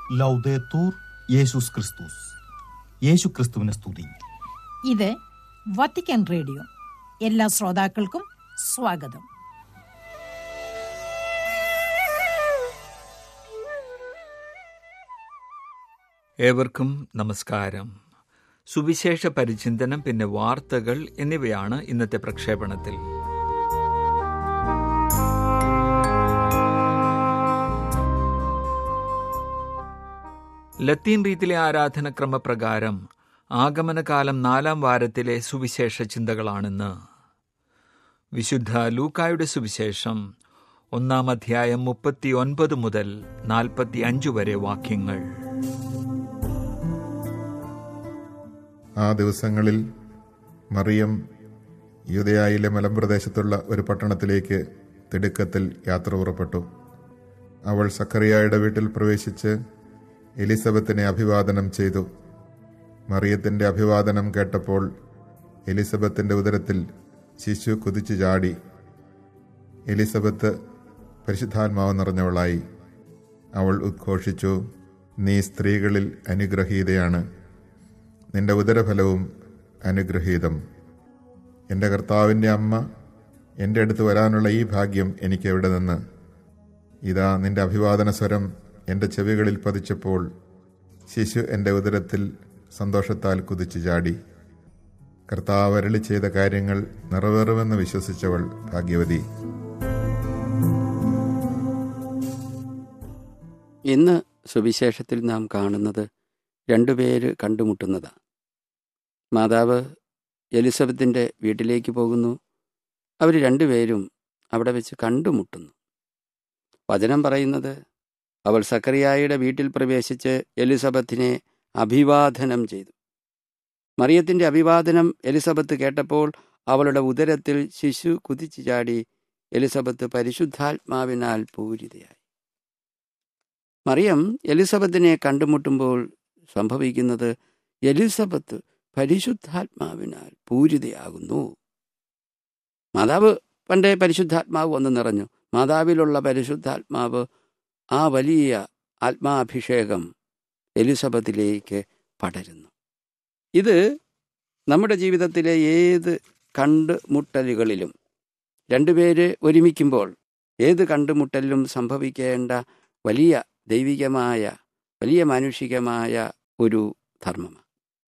ലൗദേത്തൂർ യേശുസ് ക്രിസ്തുസ് യേശു ക്രിസ്തുവിനെ സ്തുതി ഇത് വത്തിക്കാൻ റേഡിയോ എല്ലാ ശ്രോതാക്കൾക്കും സ്വാഗതം ഏവർക്കും നമസ്കാരം സുവിശേഷ പരിചിന്തനം പിന്നെ വാർത്തകൾ എന്നിവയാണ് ഇന്നത്തെ പ്രക്ഷേപണത്തിൽ ലത്തീൻ റീതിയിലെ ആരാധനക്രമ പ്രകാരം ആഗമനകാലം നാലാം വാരത്തിലെ സുവിശേഷ ചിന്തകളാണിന്ന് വിശുദ്ധ ലൂക്കായുടെ സുവിശേഷം ഒന്നാം അധ്യായം മുപ്പത്തി ഒൻപത് മുതൽ നാൽപ്പത്തി അഞ്ച് വരെ വാക്യങ്ങൾ ആ ദിവസങ്ങളിൽ മറിയം യൂതയായിലെ മലമ്പ്രദേശത്തുള്ള ഒരു പട്ടണത്തിലേക്ക് തിടുക്കത്തിൽ യാത്ര പുറപ്പെട്ടു അവൾ സക്കറിയായുടെ വീട്ടിൽ പ്രവേശിച്ച് എലിസബത്തിനെ അഭിവാദനം ചെയ്തു മറിയത്തിന്റെ അഭിവാദനം കേട്ടപ്പോൾ എലിസബത്തിന്റെ ഉദരത്തിൽ ശിശു കുതിച്ചു ചാടി എലിസബത്ത് പരിശുദ്ധാത്മാവ് നിറഞ്ഞവളായി അവൾ ഉദ്ഘോഷിച്ചു നീ സ്ത്രീകളിൽ അനുഗ്രഹീതയാണ് നിന്റെ ഉദരഫലവും അനുഗ്രഹീതം എൻ്റെ കർത്താവിൻ്റെ അമ്മ എൻ്റെ അടുത്ത് വരാനുള്ള ഈ ഭാഗ്യം എനിക്ക് എവിടെ നിന്ന് ഇതാ നിന്റെ അഭിവാദന സ്വരം എൻ്റെ ചെവികളിൽ പതിച്ചപ്പോൾ ശിശു എൻ്റെ ഉദരത്തിൽ സന്തോഷത്താൽ കുതിച്ചു ചാടി കർത്താവ് അരളി ചെയ്ത കാര്യങ്ങൾ നിറവേറുമെന്ന് വിശ്വസിച്ചവൾ ഭാഗ്യവതി ഇന്ന് സുവിശേഷത്തിൽ നാം കാണുന്നത് രണ്ടുപേര് കണ്ടുമുട്ടുന്നതാണ് മാതാവ് എലിസബത്തിൻ്റെ വീട്ടിലേക്ക് പോകുന്നു അവർ രണ്ടുപേരും അവിടെ വെച്ച് കണ്ടുമുട്ടുന്നു വചനം പറയുന്നത് അവൾ സക്കറിയായുടെ വീട്ടിൽ പ്രവേശിച്ച് എലിസബത്തിനെ അഭിവാദനം ചെയ്തു മറിയത്തിൻ്റെ അഭിവാദനം എലിസബത്ത് കേട്ടപ്പോൾ അവളുടെ ഉദരത്തിൽ ശിശു കുതിച്ചു ചാടി എലിസബത്ത് പരിശുദ്ധാത്മാവിനാൽ പൂരിതയായി മറിയം എലിസബത്തിനെ കണ്ടുമുട്ടുമ്പോൾ സംഭവിക്കുന്നത് എലിസബത്ത് പരിശുദ്ധാത്മാവിനാൽ പൂരിതയാകുന്നു മാതാവ് പണ്ടേ പരിശുദ്ധാത്മാവ് വന്ന് നിറഞ്ഞു മാതാവിലുള്ള പരിശുദ്ധാത്മാവ് ആ വലിയ ആത്മാഭിഷേകം എലിസബത്തിലേക്ക് പടരുന്നു ഇത് നമ്മുടെ ജീവിതത്തിലെ ഏത് കണ്ടുമുട്ടലുകളിലും രണ്ടുപേര് ഒരുമിക്കുമ്പോൾ ഏത് കണ്ടുമുട്ടലിലും സംഭവിക്കേണ്ട വലിയ ദൈവികമായ വലിയ മാനുഷികമായ ഒരു ധർമ്മമാണ്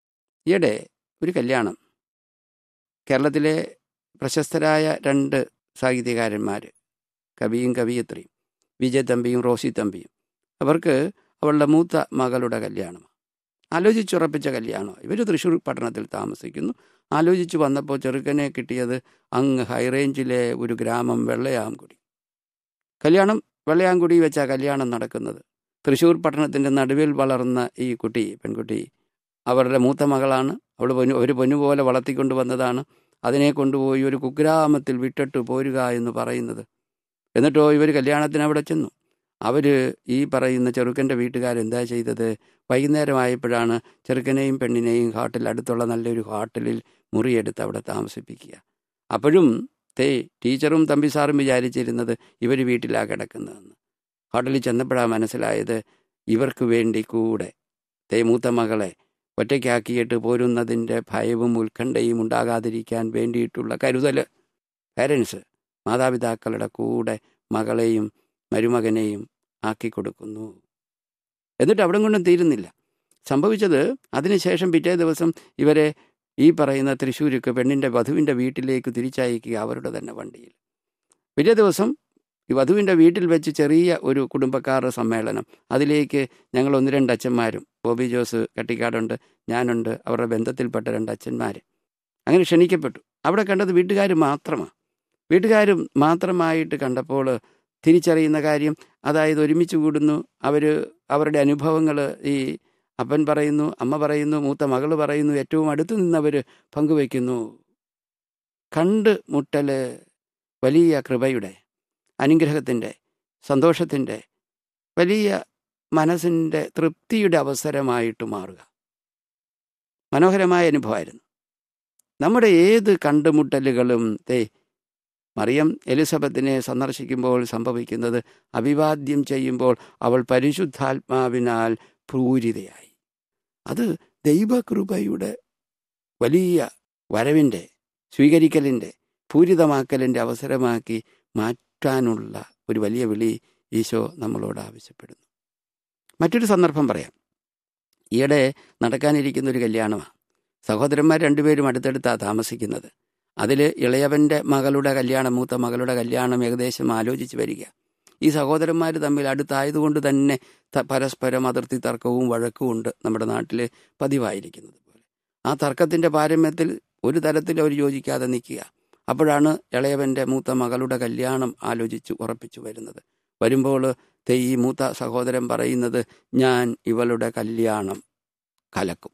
ഈയിടെ ഒരു കല്യാണം കേരളത്തിലെ പ്രശസ്തരായ രണ്ട് സാഹിത്യകാരന്മാർ കവിയും കവിയത്രിയും വിജയ് തമ്പിയും റോസി തമ്പിയും അവർക്ക് അവളുടെ മൂത്ത മകളുടെ കല്യാണം ആലോചിച്ചുറപ്പിച്ച കല്യാണം ഇവർ തൃശ്ശൂർ പട്ടണത്തിൽ താമസിക്കുന്നു ആലോചിച്ച് വന്നപ്പോൾ ചെറുക്കനെ കിട്ടിയത് അങ്ങ് ഹൈറേഞ്ചിലെ ഒരു ഗ്രാമം വെള്ളയാംകുടി കല്യാണം വെള്ളയാംകുടി വെച്ചാ കല്യാണം നടക്കുന്നത് തൃശ്ശൂർ പട്ടണത്തിൻ്റെ നടുവിൽ വളർന്ന ഈ കുട്ടി പെൺകുട്ടി അവരുടെ മൂത്ത മകളാണ് അവൾ പൊന്നു ഒരു പൊന്നുപോലെ വളർത്തിക്കൊണ്ട് വന്നതാണ് അതിനെ കൊണ്ടുപോയി ഒരു കുഗ്രാമത്തിൽ വിട്ടിട്ട് പോരുക എന്ന് പറയുന്നത് എന്നിട്ടോ ഇവർ കല്യാണത്തിന് അവിടെ ചെന്നു അവർ ഈ പറയുന്ന ചെറുക്കൻ്റെ വീട്ടുകാരെന്താ ചെയ്തത് വൈകുന്നേരമായപ്പോഴാണ് ചെറുക്കനെയും പെണ്ണിനെയും ഹാട്ടിൽ അടുത്തുള്ള നല്ലൊരു ഹാട്ടലിൽ മുറിയെടുത്ത് അവിടെ താമസിപ്പിക്കുക അപ്പോഴും തേ ടീച്ചറും തമ്പി സാറും വിചാരിച്ചിരുന്നത് ഇവർ വീട്ടിലാ കിടക്കുന്നതെന്ന് ഹോട്ടലിൽ ചെന്നപ്പോഴാണ് മനസ്സിലായത് ഇവർക്ക് വേണ്ടി കൂടെ തേ മൂത്ത മകളെ ഒറ്റയ്ക്കാക്കിയിട്ട് പോരുന്നതിൻ്റെ ഭയവും ഉത്കണ്ഠയും ഉണ്ടാകാതിരിക്കാൻ വേണ്ടിയിട്ടുള്ള കരുതൽ പേരൻസ് മാതാപിതാക്കളുടെ കൂടെ മകളെയും മരുമകനെയും ആക്കി കൊടുക്കുന്നു എന്നിട്ട് അവിടെ കൊണ്ടും തീരുന്നില്ല സംഭവിച്ചത് അതിനുശേഷം പിറ്റേ ദിവസം ഇവരെ ഈ പറയുന്ന തൃശ്ശൂർക്ക് പെണ്ണിൻ്റെ വധുവിൻ്റെ വീട്ടിലേക്ക് തിരിച്ചയക്കുക അവരുടെ തന്നെ വണ്ടിയിൽ പിറ്റേ ദിവസം ഈ വധുവിൻ്റെ വീട്ടിൽ വെച്ച് ചെറിയ ഒരു കുടുംബക്കാരുടെ സമ്മേളനം അതിലേക്ക് ഞങ്ങൾ ഒന്ന് രണ്ട് അച്ഛന്മാരും ബോബി ജോസ് കട്ടിക്കാടുണ്ട് ഞാനുണ്ട് അവരുടെ ബന്ധത്തിൽപ്പെട്ട രണ്ട് അച്ഛന്മാർ അങ്ങനെ ക്ഷണിക്കപ്പെട്ടു അവിടെ കണ്ടത് വീട്ടുകാർ മാത്രമാണ് വീട്ടുകാർ മാത്രമായിട്ട് കണ്ടപ്പോൾ തിരിച്ചറിയുന്ന കാര്യം അതായത് ഒരുമിച്ച് കൂടുന്നു അവർ അവരുടെ അനുഭവങ്ങൾ ഈ അപ്പൻ പറയുന്നു അമ്മ പറയുന്നു മൂത്ത മകൾ പറയുന്നു ഏറ്റവും അടുത്ത് നിന്നവർ പങ്കുവയ്ക്കുന്നു കണ്ട് മുട്ടൽ വലിയ കൃപയുടെ അനുഗ്രഹത്തിൻ്റെ സന്തോഷത്തിൻ്റെ വലിയ മനസ്സിൻ്റെ തൃപ്തിയുടെ അവസരമായിട്ട് മാറുക മനോഹരമായ അനുഭവമായിരുന്നു നമ്മുടെ ഏത് കണ്ടുമുട്ടലുകളും തേ മറിയം എലിസബത്തിനെ സന്ദർശിക്കുമ്പോൾ സംഭവിക്കുന്നത് അഭിവാദ്യം ചെയ്യുമ്പോൾ അവൾ പരിശുദ്ധാത്മാവിനാൽ പൂരിതയായി അത് ദൈവകൃപയുടെ വലിയ വരവിൻ്റെ സ്വീകരിക്കലിൻ്റെ പൂരിതമാക്കലിൻ്റെ അവസരമാക്കി മാറ്റാനുള്ള ഒരു വലിയ വിളി ഈശോ നമ്മളോട് ആവശ്യപ്പെടുന്നു മറ്റൊരു സന്ദർഭം പറയാം ഈയിടെ നടക്കാനിരിക്കുന്ന ഒരു കല്യാണമാണ് സഹോദരന്മാർ രണ്ടുപേരും അടുത്തടുത്താണ് താമസിക്കുന്നത് അതിൽ ഇളയവൻ്റെ മകളുടെ കല്യാണം മൂത്ത മകളുടെ കല്യാണം ഏകദേശം ആലോചിച്ച് വരിക ഈ സഹോദരന്മാർ തമ്മിൽ അടുത്തായതുകൊണ്ട് തന്നെ ത- പരസ്പരം അതിർത്തി തർക്കവും വഴക്കും ഉണ്ട് നമ്മുടെ നാട്ടിൽ പതിവായിരിക്കുന്നത് പോലെ ആ തർക്കത്തിൻ്റെ പാരമ്യത്തിൽ ഒരു തരത്തിൽ അവർ യോജിക്കാതെ നിൽക്കുക അപ്പോഴാണ് ഇളയവൻ്റെ മൂത്ത മകളുടെ കല്യാണം ആലോചിച്ച് ഉറപ്പിച്ചു വരുന്നത് വരുമ്പോൾ ദേ ഈ മൂത്ത സഹോദരൻ പറയുന്നത് ഞാൻ ഇവളുടെ കല്യാണം കലക്കും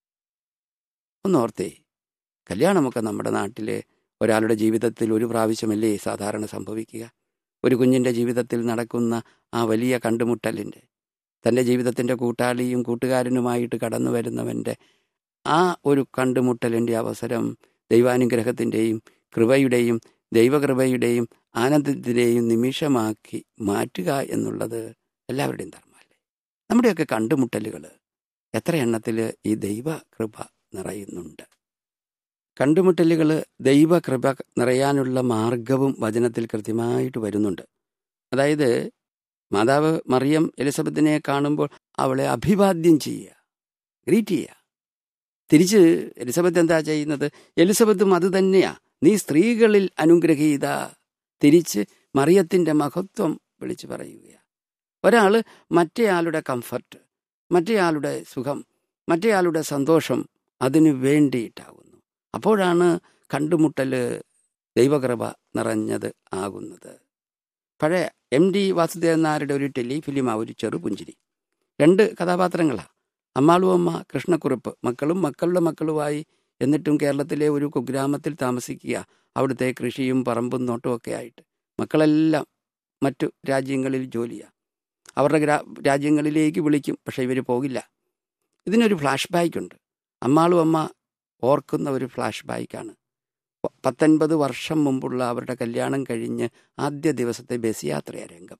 ഒന്നോർത്തേ കല്യാണമൊക്കെ നമ്മുടെ നാട്ടിൽ ഒരാളുടെ ജീവിതത്തിൽ ഒരു പ്രാവശ്യമല്ലേ സാധാരണ സംഭവിക്കുക ഒരു കുഞ്ഞിൻ്റെ ജീവിതത്തിൽ നടക്കുന്ന ആ വലിയ കണ്ടുമുട്ടലിൻ്റെ തൻ്റെ ജീവിതത്തിൻ്റെ കൂട്ടാളിയും കൂട്ടുകാരനുമായിട്ട് കടന്നു വരുന്നവൻ്റെ ആ ഒരു കണ്ടുമുട്ടലിൻ്റെ അവസരം ദൈവാനുഗ്രഹത്തിൻ്റെയും കൃപയുടെയും ദൈവകൃപയുടെയും ആനന്ദത്തിൻ്റെയും നിമിഷമാക്കി മാറ്റുക എന്നുള്ളത് എല്ലാവരുടെയും ധർമ്മമല്ലേ നമ്മുടെയൊക്കെ കണ്ടുമുട്ടലുകൾ എത്ര എണ്ണത്തിൽ ഈ ദൈവകൃപ നിറയുന്നുണ്ട് കണ്ടുമുട്ടലുകൾ ദൈവകൃപ നിറയാനുള്ള മാർഗവും വചനത്തിൽ കൃത്യമായിട്ട് വരുന്നുണ്ട് അതായത് മാതാവ് മറിയം എലിസബത്തിനെ കാണുമ്പോൾ അവളെ അഭിവാദ്യം ചെയ്യുക ഗ്രീറ്റ് ചെയ്യുക തിരിച്ച് എലിസബത്ത് എന്താ ചെയ്യുന്നത് എലിസബത്തും അത് തന്നെയാ നീ സ്ത്രീകളിൽ അനുഗ്രഹീത തിരിച്ച് മറിയത്തിൻ്റെ മഹത്വം വിളിച്ചു പറയുകയാണ് ഒരാൾ മറ്റേയാളുടെ കംഫർട്ട് മറ്റേയാളുടെ സുഖം മറ്റേയാളുടെ സന്തോഷം അതിനു വേണ്ടിയിട്ടാകുന്നു അപ്പോഴാണ് കണ്ടുമുട്ടൽ ദൈവകൃപ നിറഞ്ഞത് ആകുന്നത് പഴയ എം ഡി വാസുദേവൻ നായരുടെ ഒരു ടെലിഫിലിമാ ഒരു ചെറുപുഞ്ചിരി രണ്ട് കഥാപാത്രങ്ങളാണ് അമ്മാളുവമ്മ കൃഷ്ണക്കുറുപ്പ് മക്കളും മക്കളുടെ മക്കളുമായി എന്നിട്ടും കേരളത്തിലെ ഒരു കുഗ്രാമത്തിൽ താമസിക്കുക അവിടുത്തെ കൃഷിയും പറമ്പും നോട്ടവും ഒക്കെ ആയിട്ട് മക്കളെല്ലാം മറ്റു രാജ്യങ്ങളിൽ ജോലിയാണ് അവരുടെ ഗ്രാ രാജ്യങ്ങളിലേക്ക് വിളിക്കും പക്ഷേ ഇവർ പോകില്ല ഇതിനൊരു ഫ്ലാഷ് ബാക്ക് ഉണ്ട് അമ്മാളും അമ്മ ഓർക്കുന്ന ഒരു ഫ്ലാഷ് ബാക്കാണ് പ- പത്തൊൻപത് വർഷം മുമ്പുള്ള അവരുടെ കല്യാണം കഴിഞ്ഞ് ആദ്യ ദിവസത്തെ ബസ് യാത്രയാ രംഗം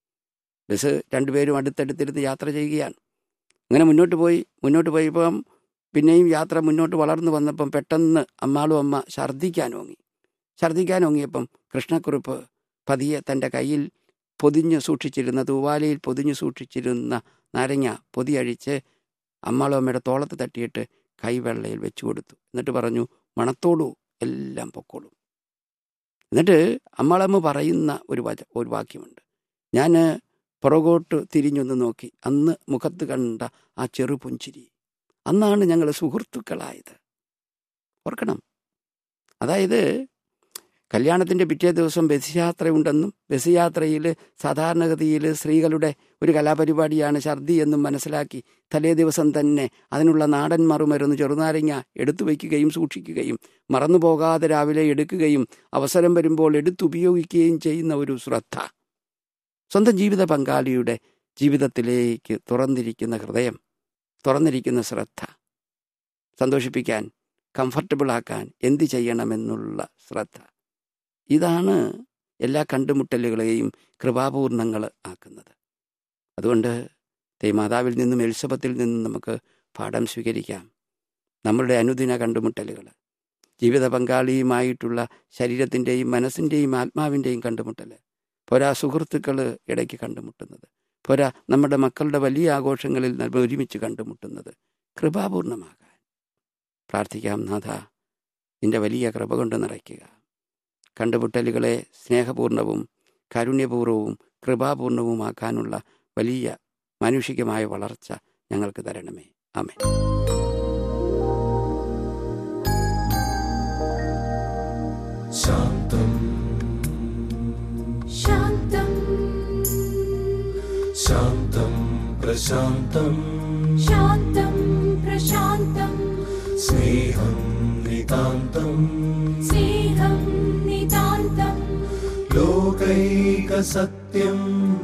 ബസ് രണ്ടുപേരും അടുത്തടുത്തിരുന്ന് യാത്ര ചെയ്യുകയാണ് അങ്ങനെ മുന്നോട്ട് പോയി മുന്നോട്ട് പോയപ്പം പിന്നെയും യാത്ര മുന്നോട്ട് വളർന്നു വന്നപ്പം പെട്ടെന്ന് അമ്മാളും അമ്മ ഛർദ്ദിക്കാൻ ഓങ്ങി ഛർദ്ദിക്കാൻ ഓങ്ങിയപ്പം കൃഷ്ണക്കുറുപ്പ് പതിയെ തൻ്റെ കയ്യിൽ പൊതിഞ്ഞ് സൂക്ഷിച്ചിരുന്ന തൂവാലയിൽ പൊതിഞ്ഞ് സൂക്ഷിച്ചിരുന്ന നാരങ്ങ പൊതിയഴിച്ച് അമ്മാളും അമ്മയുടെ തോളത്ത് തട്ടിയിട്ട് കൈവെള്ളയിൽ വെച്ചു കൊടുത്തു എന്നിട്ട് പറഞ്ഞു മണത്തോടു എല്ലാം പൊക്കോളും എന്നിട്ട് അമ്മാളമ്മ പറയുന്ന ഒരു വച ഒരു വാക്യമുണ്ട് ഞാൻ പുറകോട്ട് തിരിഞ്ഞൊന്ന് നോക്കി അന്ന് മുഖത്ത് കണ്ട ആ ചെറുപുഞ്ചിരി അന്നാണ് ഞങ്ങൾ സുഹൃത്തുക്കളായത് ഓർക്കണം അതായത് കല്യാണത്തിൻ്റെ പിറ്റേ ദിവസം ബസ് യാത്രയുണ്ടെന്നും ബസ് യാത്രയിൽ സാധാരണഗതിയിൽ സ്ത്രീകളുടെ ഒരു കലാപരിപാടിയാണ് ഛർദി എന്നും മനസ്സിലാക്കി തലേ ദിവസം തന്നെ അതിനുള്ള നാടൻ മറുമരുന്ന് ചെറുനാരങ്ങ എടുത്തു വയ്ക്കുകയും സൂക്ഷിക്കുകയും മറന്നു പോകാതെ രാവിലെ എടുക്കുകയും അവസരം വരുമ്പോൾ എടുത്തുപയോഗിക്കുകയും ചെയ്യുന്ന ഒരു ശ്രദ്ധ സ്വന്തം ജീവിത പങ്കാളിയുടെ ജീവിതത്തിലേക്ക് തുറന്നിരിക്കുന്ന ഹൃദയം തുറന്നിരിക്കുന്ന ശ്രദ്ധ സന്തോഷിപ്പിക്കാൻ കംഫർട്ടബിൾ ആക്കാൻ എന്ത് ചെയ്യണമെന്നുള്ള ശ്രദ്ധ ഇതാണ് എല്ലാ കണ്ടുമുട്ടലുകളെയും കൃപാപൂർണങ്ങൾ ആക്കുന്നത് അതുകൊണ്ട് തേമാതാവിൽ നിന്നും എലിസബത്തിൽ നിന്നും നമുക്ക് പാഠം സ്വീകരിക്കാം നമ്മളുടെ അനുദിന കണ്ടുമുട്ടലുകൾ ജീവിത പങ്കാളിയുമായിട്ടുള്ള ശരീരത്തിൻ്റെയും മനസ്സിൻ്റെയും ആത്മാവിൻ്റെയും കണ്ടുമുട്ടൽ പോരാ സുഹൃത്തുക്കൾ ഇടയ്ക്ക് കണ്ടുമുട്ടുന്നത് പോരാ നമ്മുടെ മക്കളുടെ വലിയ ആഘോഷങ്ങളിൽ നമ്മൾ ഒരുമിച്ച് കണ്ടുമുട്ടുന്നത് കൃപാപൂർണമാകാൻ പ്രാർത്ഥിക്കാം നാഥ നിന്റെ വലിയ കൃപ കൊണ്ട് നിറയ്ക്കുക കണ്ടുമുട്ടലുകളെ സ്നേഹപൂർണവും കാരുണ്യപൂർവവും കൃപാപൂർണവുമാക്കാനുള്ള വലിയ മാനുഷികമായ വളർച്ച ഞങ്ങൾക്ക് തരണമേ ആമേൻ ശാന്തം ശാന്തം ശാന്തം പ്രശാന്തം ശാന്തം പ്രശാന്തം സ്നേഹം നിതാന്തം സ്നേഹം നിതാന്തം ലോകൈകസത്യം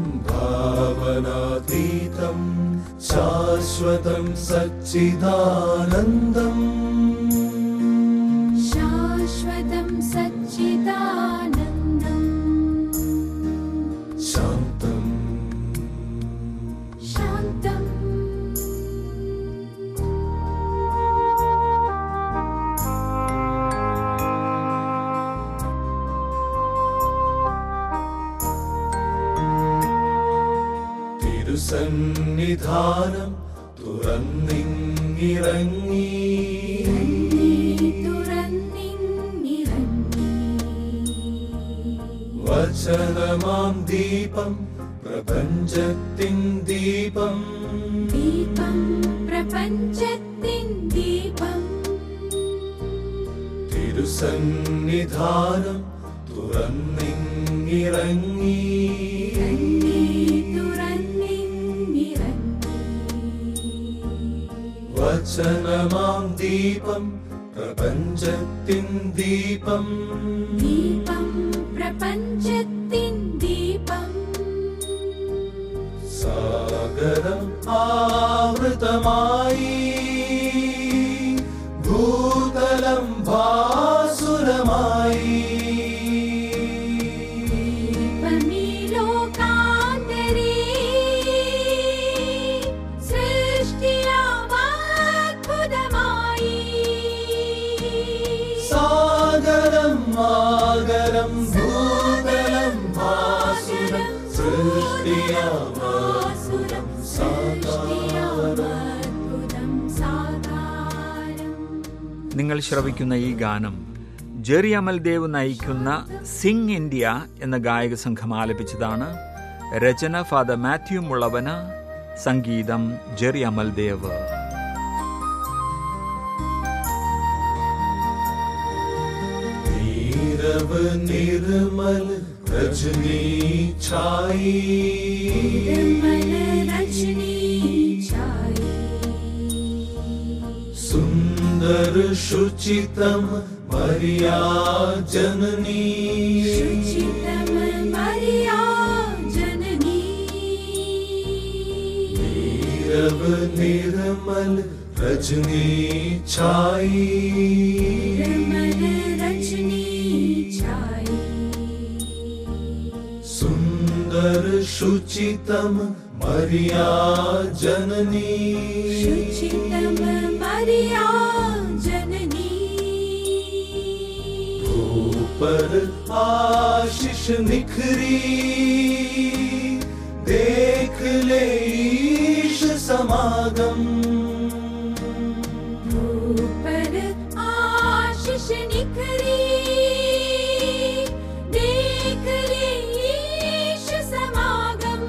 ഭാവനാതീതം ശാശ്വതം സച്ചിദാനന്ദം ശാശ്വതം സച്ചിദാനന്ദം തിരുസന്നിധാനം തുറന്നിങ്ങിറങ്ങി വചനമാം ദീപം പ്രപഞ്ചത്തിൻ ദീപം ദീപം പ്രപഞ്ചത്തിൻ ദീപം തിരുസന്നിധാനം തുറന്നിങ്ങിറങ്ങി വചനമാം ദീപം പ്രപഞ്ചത്തിൻ ദീപം ദീപം പ്രപഞ്ചത്തിൻ ദീപം സാഗരം ആവൃതമായി ഭൂതലം ഭാസുരമായി ദീപമീ ലോകാന്തരേ സൃഷ്ടിയാമത്ഭുതമായി സാഗരം ആഗരം ഭൂതലം ഭാസുരം സൃഷ്ടിയാമാസുരം സൃഷ്ടിയാമത്ഭുതം സാകാരം നിങ്ങൾ ശ്രവിക്കുന്ന ഈ ഗാനം ജെറി അമൽദേവ് നയിക്കുന്ന സിംഗ് ഇന്ത്യ എന്ന ഗായക സംഘം ആലപിച്ചതാണ് രചന ഫാദർ മാത്യു മുളവന് സംഗീതം ജെറി അമൽദേവ് नीरव निर्मल रजनी छाई निर्मल रजनी छाई सुंदर शुचितम मरिया जननी शुचितम मरिया जननी नीरव निर्मल रजनी छाई निर्मल रजनी छाई सुंदर शुचितम मरिया जननी शुचितम मरिया जननी ऊपर आशीष निखरी देख ले ईश समागम ऊपर आशीष निखरी देख ले ईश समागम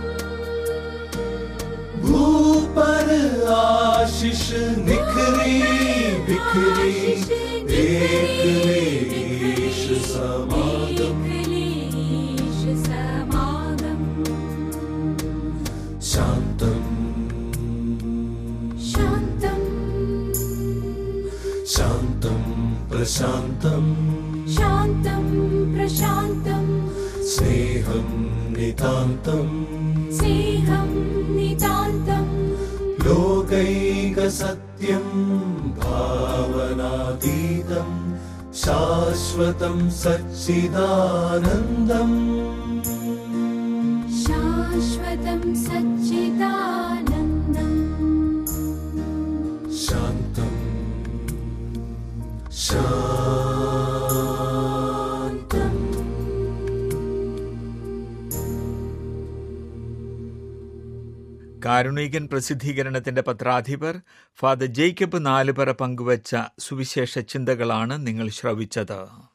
ऊपर आशीष निखरी बिखरी देख ले ईश समागम ईश समागम शान्तम् शान्तम् शान्तं प्रशान्तम् शान्तं प्रशान्तं स्नेहं नितान्तम् स्नेहं नितान्तं लोकैकसत्यं भावनातीतं शाश्वतं सच्चिदानन्दम् शाश्वतं सच्चिदानन्दम् शान्तम् शान्तम् കാരുണികൻ പ്രസിദ്ധീകരണത്തിന്റെ പത്രാധിപർ ഫാദർ ജേക്കബ് നാലുപറ പങ്കുവച്ച സുവിശേഷ ചിന്തകളാണ് നിങ്ങൾ ശ്രവിച്ചത്